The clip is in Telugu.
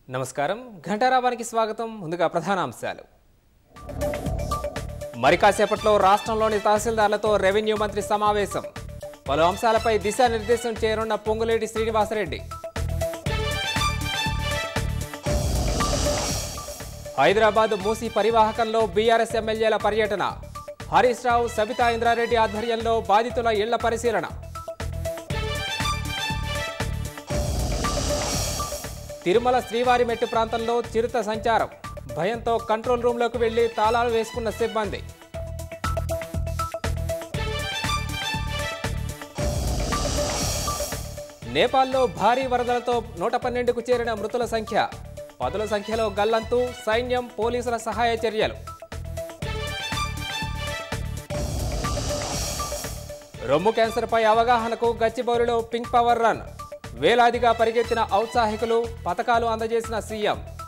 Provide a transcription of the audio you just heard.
నమస్కారం ఘంటారావానికి స్వాగతం ముందుగా ప్రధానాంశాలు మరి కాసేపట్లో రాష్ట్రంలోని తహసీల్దార్లతో రెవెన్యూ మంత్రి సమావేశం పలు అంశాలపై దిశానిర్దేశం చేయనున్న పొంగులేటి శ్రీనివాసరెడ్డి హైదరాబాద్ మూసి పరివాహకంలో బీఆర్ఎస్ ఎమ్మెల్యేల పర్యటన హరీష్ రావు సబితా ఇంద్రారెడ్డి ఆధ్వర్యంలో బాధితుల ఇళ్ల పరిశీలన తిరుమల శ్రీవారి మెట్టు ప్రాంతంలో చిరుత సంచారం భయంతో కంట్రోల్ రూమ్లోకి వెళ్లి తాళాలు వేసుకున్న సిబ్బంది నేపాల్లో భారీ వరదలతో నూట పన్నెండుకు చేరిన మృతుల సంఖ్య పదుల సంఖ్యలో గల్లంతు సైన్యం పోలీసుల సహాయ చర్యలు రొమ్ము క్యాన్సర్పై అవగాహనకు గచ్చిబౌలిలో పింక్ పవర్ రన్ వేలాదిగా పరిగెత్తిన ఔత్సాహికులు పథకాలు అందజేసిన సీఎం